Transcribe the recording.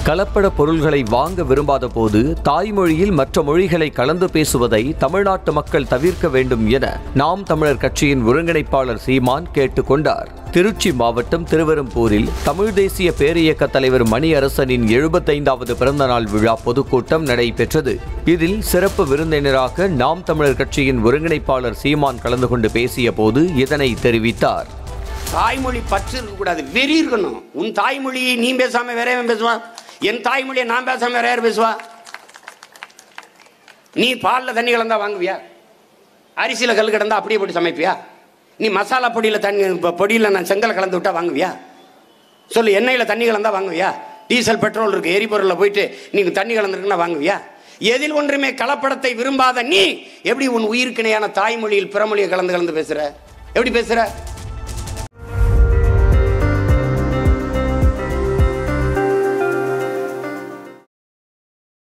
கலப்பட பொருள்களை வாங்க விரும்பாத போது தாய்மொழியில் மற்ற மொழிகளை கலந்து பேசுவதை தமிழ்நாட்டு மக்கள் தவிர்க்க வேண்டும் என நாம் தமிழர் கட்சியின் ஒருங்கிணைப்பாளர் சீமான் கேட்டுக்கொண்டார் திருச்சி மாவட்டம் திருவெரும்பூரில் தமிழ் தேசிய பேரியக்க தலைவர் மணியரசனின் எழுபத்தைந்தாவது பிறந்தநாள் விழா பொதுக்கூட்டம் நடைபெற்றது இதில் சிறப்பு விருந்தினராக நாம் தமிழர் கட்சியின் ஒருங்கிணைப்பாளர் சீமான் கலந்து கொண்டு பேசிய போது இதனை தெரிவித்தார் தாய்மொழி பற்று இருக்கக்கூடாது வெறி இருக்கணும் உன் தாய்மொழியை நீ பேசாம வேற எவன் பேசுவான் என் தாய்மொழியை நான் பேசாம வேற யார் பேசுவா நீ பாலில் தண்ணி கலந்தா வாங்குவியா அரிசியில் கல் கிடந்தா அப்படியே போட்டு சமைப்பியா நீ மசாலா பொடியில் தண்ணி இப்போ பொடியில் நான் செங்கலை கலந்து விட்டா வாங்குவியா சொல்லு எண்ணெயில் தண்ணி கலந்தா வாங்குவியா டீசல் பெட்ரோல் இருக்கு எரிபொருளில் போயிட்டு நீங்க தண்ணி கலந்துருக்குன்னா வாங்குவியா எதில் ஒன்றுமே கலப்படத்தை விரும்பாத நீ எப்படி உன் உயிருக்கிணையான தாய்மொழியில் பிறமொழியை கலந்து கலந்து பேசுற எப்படி பேசுற